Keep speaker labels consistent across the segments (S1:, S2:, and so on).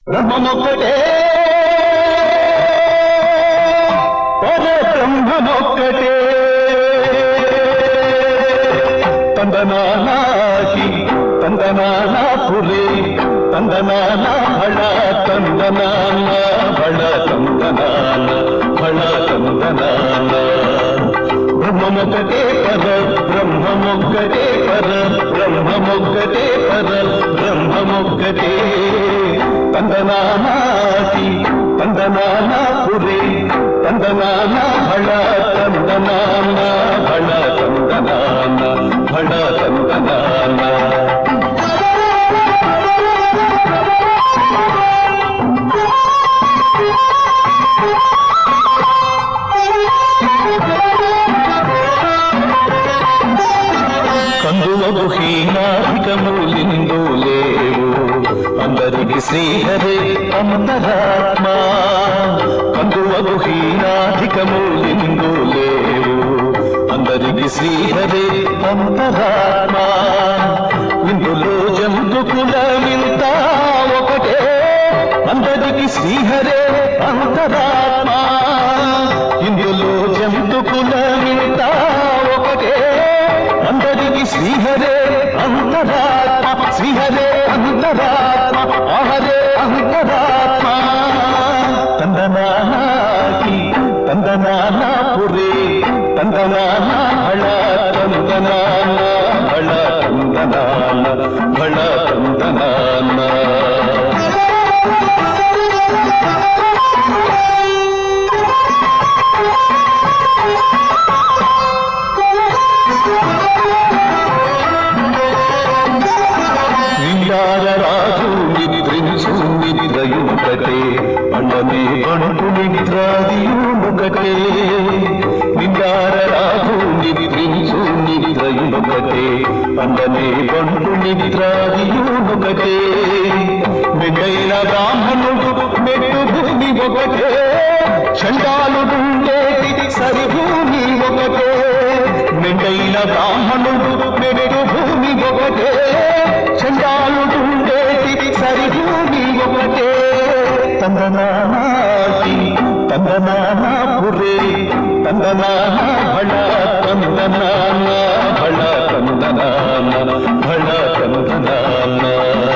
S1: బ్రహ్మమొక్కటే పరబ్రహ్మమొక్కటే తందనానాకి తందనానా పురే తందనానా భళ తందనాన భళ తందనాన భళ తందనాన బ్రహ్మమొక్కటే పర బ్రహ్మమొక్కటే పర బ్రహ్మమొక్కటే పర బ్రహ్మమొక్కటే తందనానాకి తందనానా పురే తందనానా భళ తందనాన భళ తందనాన భళ తందనాన కందువగు హీనాధికములిందు లేవు అందరికి శ్రీహరే అంతరాత్మ కందువగు హీనాధికములిందు లేవు అందరికి శ్రీహరే అంతరాత్మ ఇందులో జంతుకుల వింత ఒకటే అందరికి శ్రీహరే అంతరాత్మ ఇందులో జంతుకుల వింత ఒకటే అందరికి శ్రీహరే అంతరాత్మ శ్రీహరే అంతరాత్మ ఆహరే అంతరాత్మ తందనాకి తందనానా పురే తందనానా భళ తందనాన భళ తందనాన భళ తందనాన శ్రీయారరాజు నిద్రించు నిద్రయుకటే పండనే పణుకు నిద్రాదియునుకటే నిందారరాజు నిద్రించు నిద్రయునుకటే పండనే పణుకు నిద్రాదియునుకటే మెడైన బ్రాహ్మణుడు మెట్టు భూమి ఒకటే చండాలుడుండేటి సరి భూమి ఒకటే మెండైన బ్రాహ్మణుడు మెట్టు భూమి ఒకటే చండాలుడుండేటి సరి భూమి ఒకటే తందనాకి తందనానా పురే తందనానా భళ తందనానా భళ తందనానా భళ తందనానా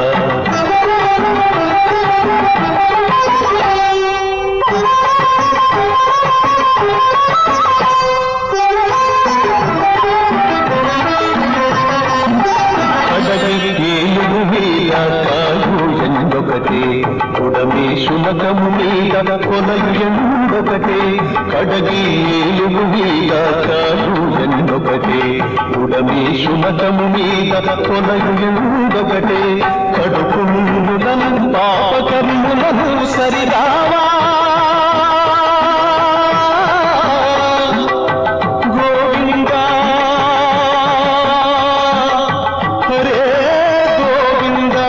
S1: కడగి ఏలుగు మీద కాలు ఎందొకటే ఉడమి శునకము మీద కొనయు ఎందొకటే కడగి ఏలుగు మీద కాలు ఎందొకటే ఉడమి శునకము మీద కొనయు ఎందొకటే కడుపులను పాపకర్ములను సరిరావా గోవిందా హరే గోవిందా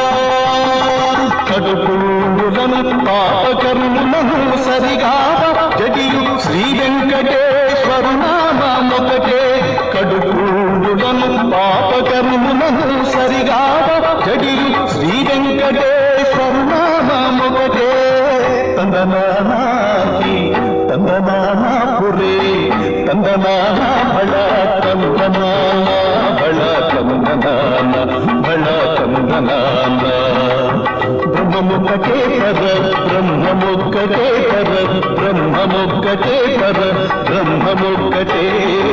S1: కడుపులను పాపకర్ములను సరిగా జడియు శ్రీ వెంకటేశ్వరు నామొకటే కడుపులను పాపకర్ములను సరిగా జడియు శ్రీ వెంకటేశ్వరు నామొకటే తందనాకి తందనానా పురే తందనానా భళ తందనానా భళ తందనాన భళ తందనాన బ్రహ్మముక్కటే పర బ్రహ్మముక్కటే పర బ్రహ్మముక్కటే పర బ్రహ్మముక్కటే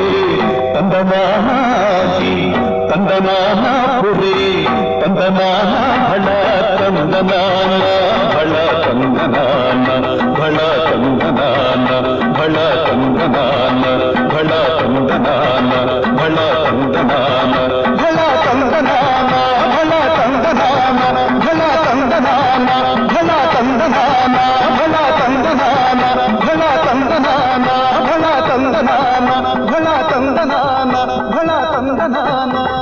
S1: తందనాకి తందనానా పురే తందనానా భళ తందనాన భళ తందనాన భళ తందనాన భళ తందనాన భళ తందనాన భళ తందనాన భళ తందనాన భళ తందనాన భళ తందనాన భళ తందనాన భళ తందనాన భళ తందనాన భళ తందనాన భళ తందనాన భళ తందనాన